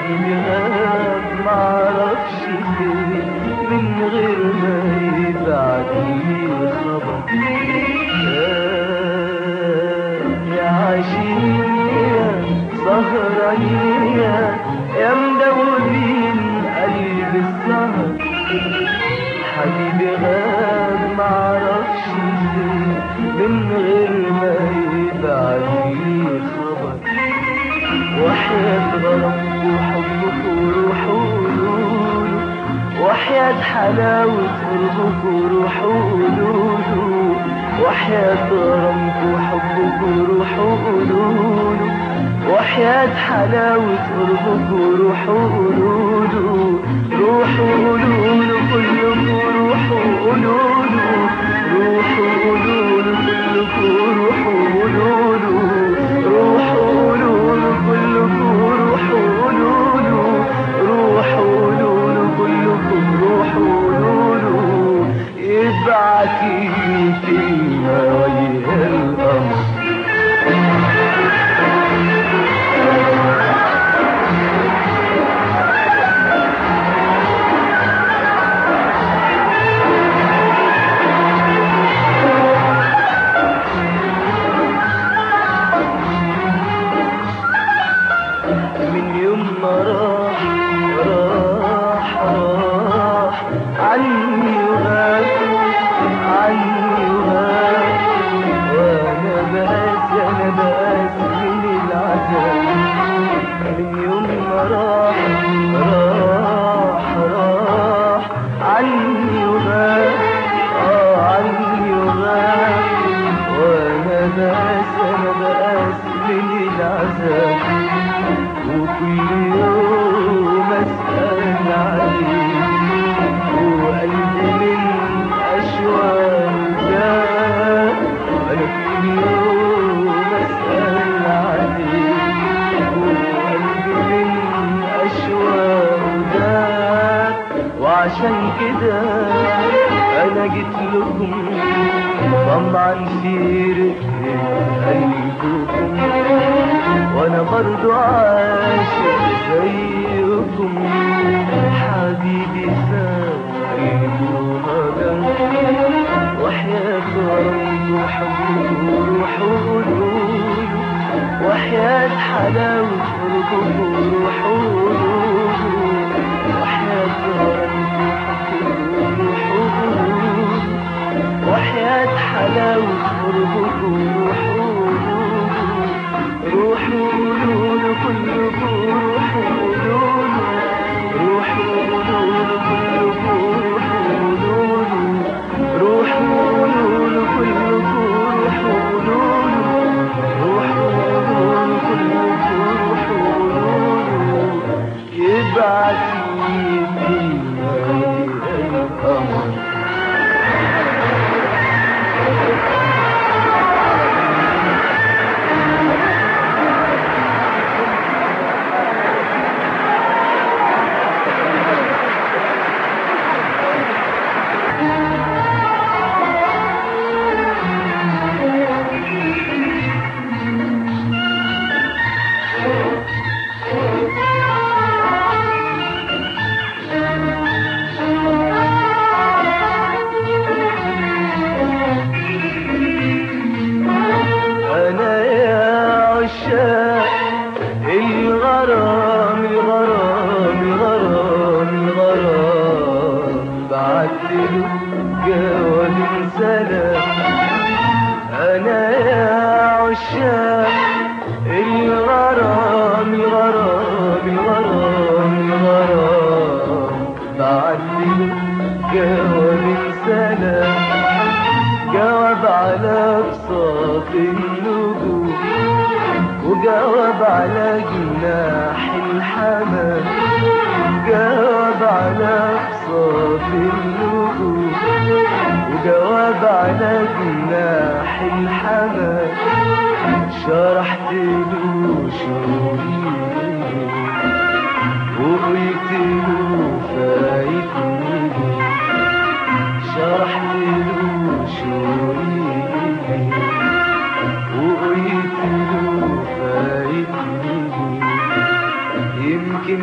حبيبي غاب معرفش فين من غير ما يبعت لي خبر يا عشية سهرانية يا مدوبين قلب السهر حبيبي غاب معرفش فين من غير ما يبعت لي خبر وحياة غرامك وحبك وروح وقولوله وحياة حلاوة قربك وروح وقولوله وحياة غرامك وحبك وروح وقولوله وحياة حلاوة قربك وروح وقولوله روح وقولوله كلكم روح وقولوله روح وقولوله كلكم روح وقولوله روح وقولوله كلكم روح وقولوله روح وقولوله كلكم روح وقولوله يبعت لي كلمة ويا القمر من يوم ما راح راح راح عني وغاب عني وغاب وانا بقاس انا بقاس من العذاب من يوم ما راح راح راح عني وغاب اه عني وغاب وانا بقاس انا بقاس من العذاب وكل يوم اسأل عليه وقلبي من أشواق جاء أنا كل يوم أسأل عليه وقلبي من أشواق جاء وعشان كده أنا جيت لكم طمعا في رقة قلبكم وانا برضو عاشق زيكم حبيبي سايب وهجر وحياة رب وحبه وروح وقلوب وحياة حلاوة قربه وروح وقلوب وحياة رب وحبه وروح وقلوب وحياة حلاوة قربك وروح وقلوب روح وقلوب كلكم روح وقلوب روح وقلوب كلكم روح وقلوب روح وقلوب كلكم روح وقلوب روح وقلوب كلكم روح وقلوب يبعت لي فينا القمر أنا يا عشاق الغرام الغرام الغرام الغرام بعتله جواب سلام أنا يا عشاق الغرام الغرام الغرام الغرام بعتله جواب سلام جواب على بساط النجوم وجواب على جناح الحمام جواب على بساط النجوم وجواب على جناح الحمام شرحت له شعوري وقلت له فايتني شرحت له شعوري وقلت له فايتني يمكن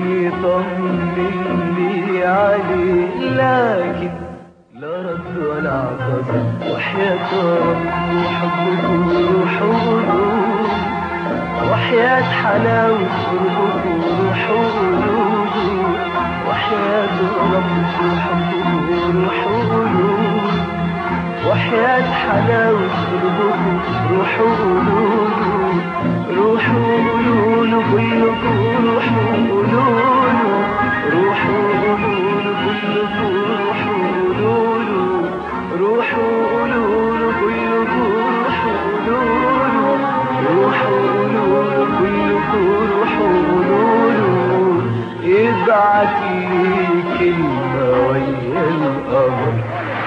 يطمني عليه لكن لا رد ولا اعتذر وحياة ربي وحبك وروح وقلوب وحياة حلاوة قربك وروح وقلوب وحياة ربك وحبك وروح وقلوب وحياة حلاوة قربك روح وقلوب روح وقلوب كلكم روح وقلوب روح وقلوب كلكم روح وقلوب روح وقلوب كلكم روح وقلوب روح وقلوب كلكم روح وقلوب يبعت لي كلمة ويا القمر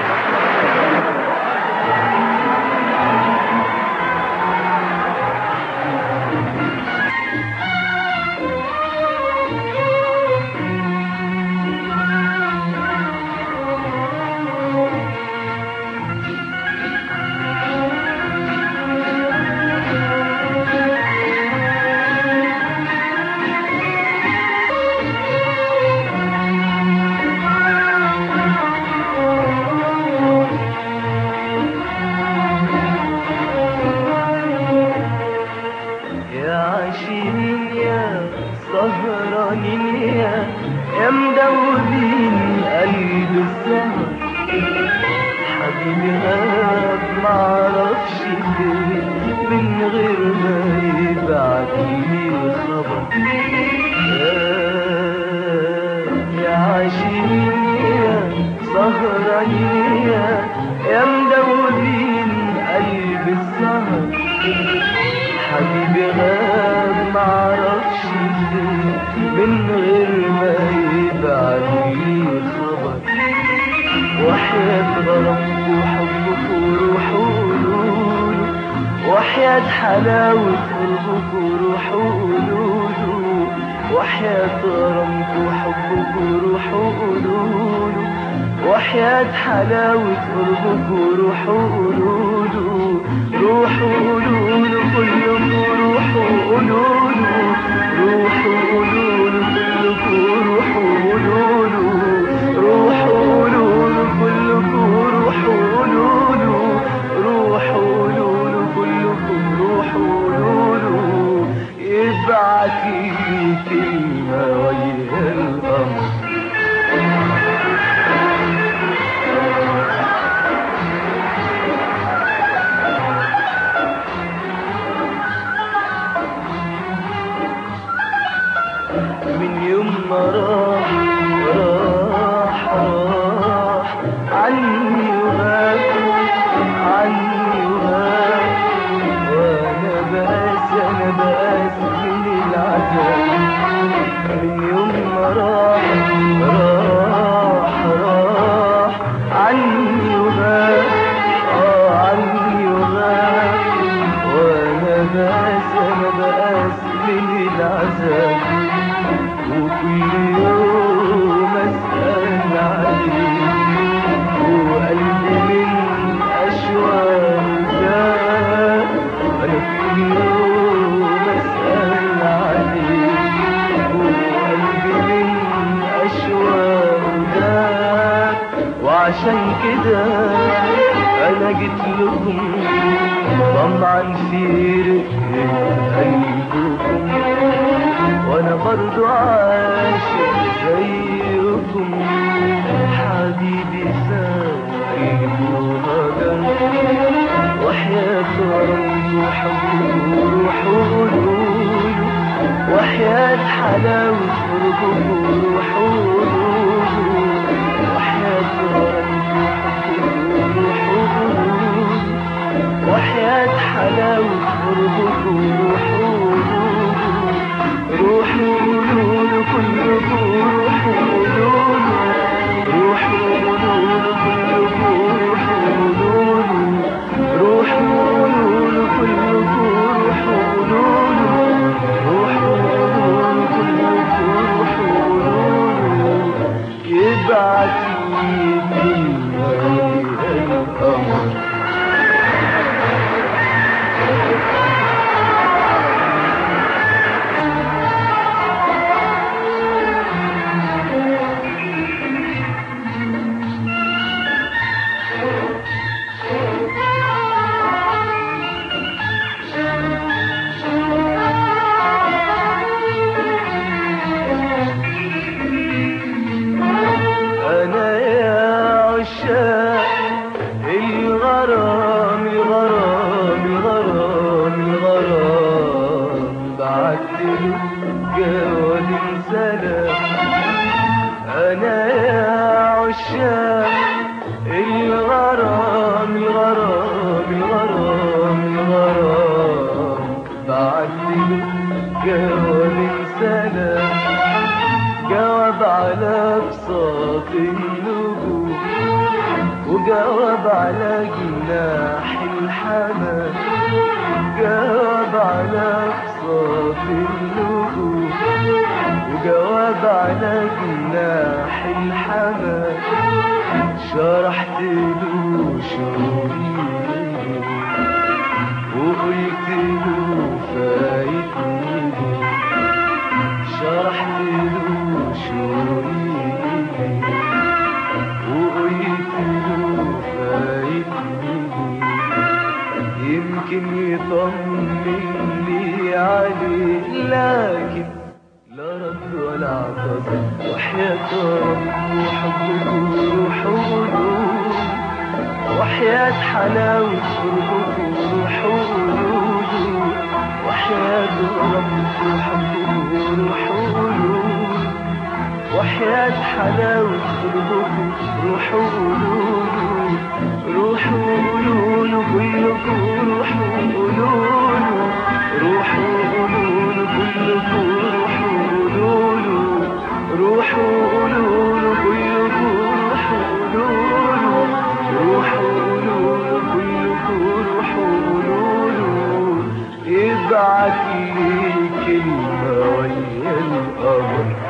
يا عاشقين يا سهرانين يا يا مدوبين قلب السهر حبيبي غاب معرفش فين من غير ما يبعتلي الخبر يا- يا عاشقين يا سهرانين يا يا مدوبين قلب السهر حبيبي غاب معرفش فين من غير ما يبعتلي خبر وحياة غرامك وحبك وروح وقلوله وحياة حلاوة قربك وروح وقلوله وحياة غرامك وحبك وروح وقلوله وحياة حلاوة قربك وروح وقلوله روح وقلوله كلكم روح وقلوله روح وقلوله كلكم روح وقلوله روح وقلوله كلكم روح وقلوله روح وقلوله كلكم روح وقلوله يبعت لي كلمة ويا القمر من يوم ما راح راح راح عني وغاب عني وغاب وانا بقاس انا بقاس من العذاب من يوم ما راح راح راح عني وغاب اه عني وغاب وانا بقاس انا بقاس من العذاب وكل يوم اسال عليه وقلبي من اشواق زاد انا كل يوم اسال عليه وقلبي من اشواق زاد وعشان كده انا جيت لكم طمعا في رقة قلبكم وانا برضو عاشق زيكم حبيبي سايب وهجر وحياة ربي وحبه وروح وقلوله وحياة حلاوة قربه وروح وقلوله وحياة ربي وحبه وروح وقلوله وحياة حلاوة قربك وروح وقلوب روح وقلوب كلكم روح وقلوب روح وقلوب كلكم روح وقلوب روح وقلوب كلكم روح وقلوب روح وقلوب كلكم روح وقلوب يبعت لي القمر سلام أنا يا عشاق الغرام الغرام الغرام الغرام بعتله جواب سلام جواب على بساط النجوم وجواب على جناح الحمام جواب على بساط النجوم وجواب على جناح الحمام شرحت له شعوري وقلت له فايتني شرحت له شعوري وقلت له فايتني يمكن يطمن لي عليه لكن لا رد ولا اعتذر وحياة رب وحبه روح وقلوب وحياة حلاوة قربه روح وقلوب وحياة رب وحبه روح وقلوب وحياة حلاوة قربه روح وقلوب روح وقلوب كلكم روح وقلوب روح وقلوب كلكم روح وقلوب روح وقلوب كلكم روح وقلوب روح وقلوب كلكم روح وقلوب ابعت لي كلمة ويا القمر